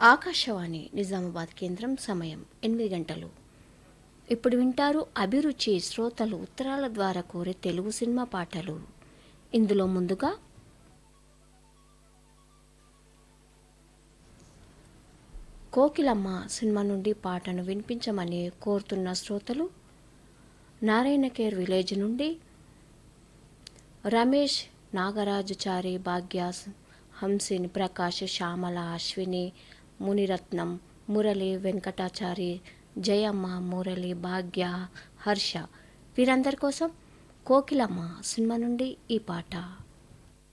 ఆకాశవాణి నిజామాబాద్ కేంద్రం సమయం ఎనిమిది గంటలు ఇప్పుడు వింటారు అభిరుచి శ్రోతలు ఉత్తరాల ద్వారా కోరే తెలుగు సినిమా పాటలు ఇందులో ముందుగా కోకిలమ్మ సినిమా నుండి పాటను వినిపించమని కోరుతున్న శ్రోతలు నారాయణకేర్ విలేజ్ నుండి రమేష్ నాగరాజుచారి భాగ్యాస్ హంసిని ప్రకాష్ శ్యామల అశ్విని మునిరత్నం మురళి వెంకటాచారి జయమ్మ మురళి భాగ్య హర్ష వీరందరి కోసం కోకిలమ్మ సినిమా నుండి ఈ పాట